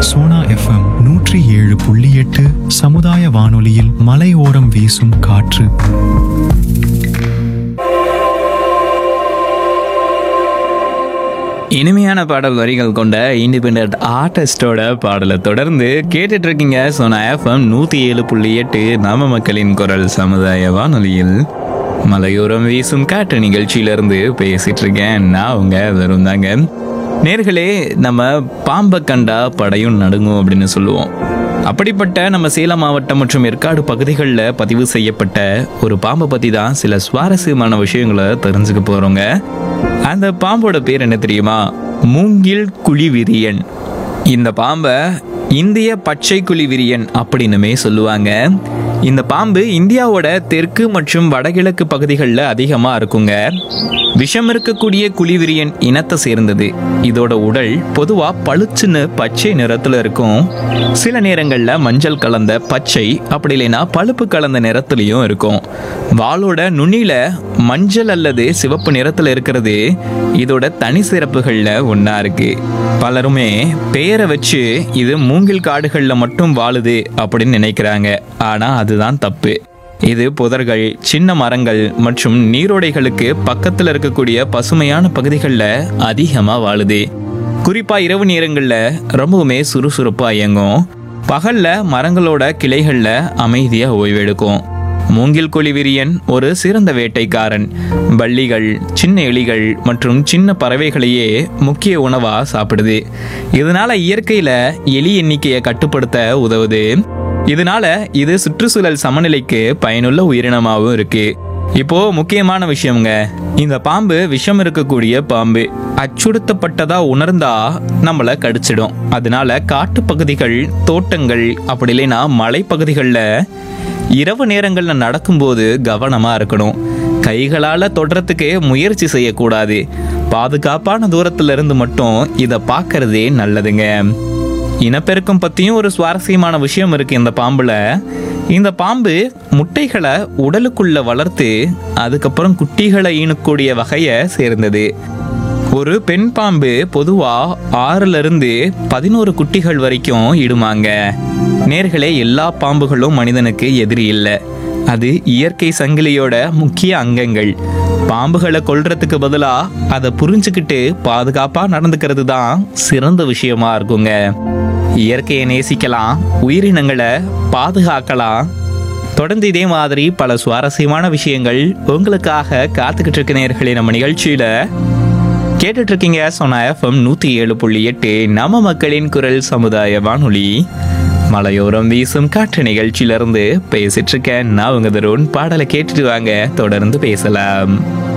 Sona FM நூற்றி ஏழு புள்ளி எட்டு சமுதாய வானொலியில் மலையோரம் வீசும் காற்று இனிமையான பாடல் வரிகள் கொண்ட இண்டிபெண்ட் ஆர்டிஸ்டோட பாடலை தொடர்ந்து கேட்டுட்டு இருக்கீங்க சோனா எஃப்எம் நூற்றி ஏழு புள்ளி எட்டு நாம மக்களின் குரல் சமுதாய வானொலியில் மலையோரம் வீசும் காற்று நிகழ்ச்சியிலிருந்து பேசிட்டு இருக்கேன் நான் உங்க வெறும் தாங்க நேர்களே நம்ம பாம்பை கண்டா படையும் நடுங்கும் அப்படின்னு சொல்லுவோம் அப்படிப்பட்ட நம்ம சேலம் மாவட்டம் மற்றும் ஏற்காடு பகுதிகளில் பதிவு செய்யப்பட்ட ஒரு பாம்பை பற்றி தான் சில சுவாரஸ்யமான விஷயங்களை தெரிஞ்சுக்க போகிறோங்க அந்த பாம்போட பேர் என்ன தெரியுமா மூங்கில் குழிவிரியன் இந்த பாம்பை இந்திய பச்சை குழிவிரியன் அப்படின்னுமே சொல்லுவாங்க இந்த பாம்பு இந்தியாவோட தெற்கு மற்றும் வடகிழக்கு பகுதிகளில் அதிகமாக இருக்குங்க விஷம் இருக்கக்கூடிய குழிவிரியன் இனத்தை சேர்ந்தது இதோட உடல் பொதுவா பளிச்சுன்னு பச்சை நிறத்துல இருக்கும் சில நேரங்கள்ல மஞ்சள் கலந்த பச்சை அப்படி இல்லைன்னா பழுப்பு கலந்த நிறத்துலயும் இருக்கும் வாளோட நுனியில மஞ்சள் அல்லது சிவப்பு நிறத்துல இருக்கிறது இதோட தனி சிறப்புகள்ல ஒண்ணா இருக்கு பலருமே பெயரை வச்சு இது மூங்கில் காடுகள்ல மட்டும் வாழுது அப்படின்னு நினைக்கிறாங்க ஆனா அதுதான் தப்பு இது புதர்கள் சின்ன மரங்கள் மற்றும் நீரோடைகளுக்கு பக்கத்தில் இருக்கக்கூடிய பசுமையான பகுதிகளில் அதிகமாக வாழுது குறிப்பாக இரவு நேரங்களில் ரொம்பவுமே சுறுசுறுப்பாக இயங்கும் பகலில் மரங்களோட கிளைகளில் அமைதியாக ஓய்வெடுக்கும் மூங்கில் கொலி விரியன் ஒரு சிறந்த வேட்டைக்காரன் பள்ளிகள் சின்ன எலிகள் மற்றும் சின்ன பறவைகளையே முக்கிய உணவா சாப்பிடுது இதனால இயற்கையில எலி எண்ணிக்கையை கட்டுப்படுத்த உதவுது இதனால இது சுற்றுச்சூழல் சமநிலைக்கு பயனுள்ள உயிரினமாகவும் இருக்கு இப்போ முக்கியமான விஷயம்ங்க இந்த பாம்பு விஷம் இருக்கக்கூடிய பாம்பு அச்சுறுத்தப்பட்டதா உணர்ந்தா நம்மளை கடிச்சிடும் அதனால காட்டு பகுதிகள் தோட்டங்கள் அப்படி இல்லைன்னா மலைப்பகுதிகளில் இரவு நேரங்களில் நடக்கும்போது கவனமா இருக்கணும் கைகளால தொடுறதுக்கு முயற்சி செய்யக்கூடாது பாதுகாப்பான தூரத்துல இருந்து மட்டும் இதை பார்க்கறதே நல்லதுங்க இனப்பெருக்கம் பற்றியும் ஒரு சுவாரஸ்யமான விஷயம் இருக்கு இந்த பாம்புல இந்த பாம்பு முட்டைகளை உடலுக்குள்ள வளர்த்து அதுக்கப்புறம் குட்டிகளை ஈனக்கூடிய வகையை சேர்ந்தது ஒரு பெண் பாம்பு பொதுவா ஆறுல இருந்து பதினோரு குட்டிகள் வரைக்கும் இடுமாங்க நேர்களே எல்லா பாம்புகளும் மனிதனுக்கு எதிரி இல்லை அது இயற்கை சங்கிலியோட முக்கிய அங்கங்கள் பாம்புகளை கொல்றதுக்கு பதிலா அதை புரிஞ்சுக்கிட்டு பாதுகாப்பா நடந்துக்கிறது தான் சிறந்த விஷயமா இருக்குங்க இயற்கையை நேசிக்கலாம் உயிரினங்களை பாதுகாக்கலாம் தொடர்ந்து இதே மாதிரி பல சுவாரஸ்யமான விஷயங்கள் உங்களுக்காக காத்துக்கிட்டு இருக்க நேர்களே நம்ம நிகழ்ச்சியில கேட்டுட்டு இருக்கீங்க சொன்ன எஃப்எம் நூத்தி ஏழு புள்ளி எட்டு நம்ம மக்களின் குரல் சமுதாய வானொலி மலையோரம் வீசும் காற்று நிகழ்ச்சியிலிருந்து பேசிட்டு இருக்கேன் நான் உங்க தருண் பாடலை கேட்டுட்டு வாங்க தொடர்ந்து பேசலாம்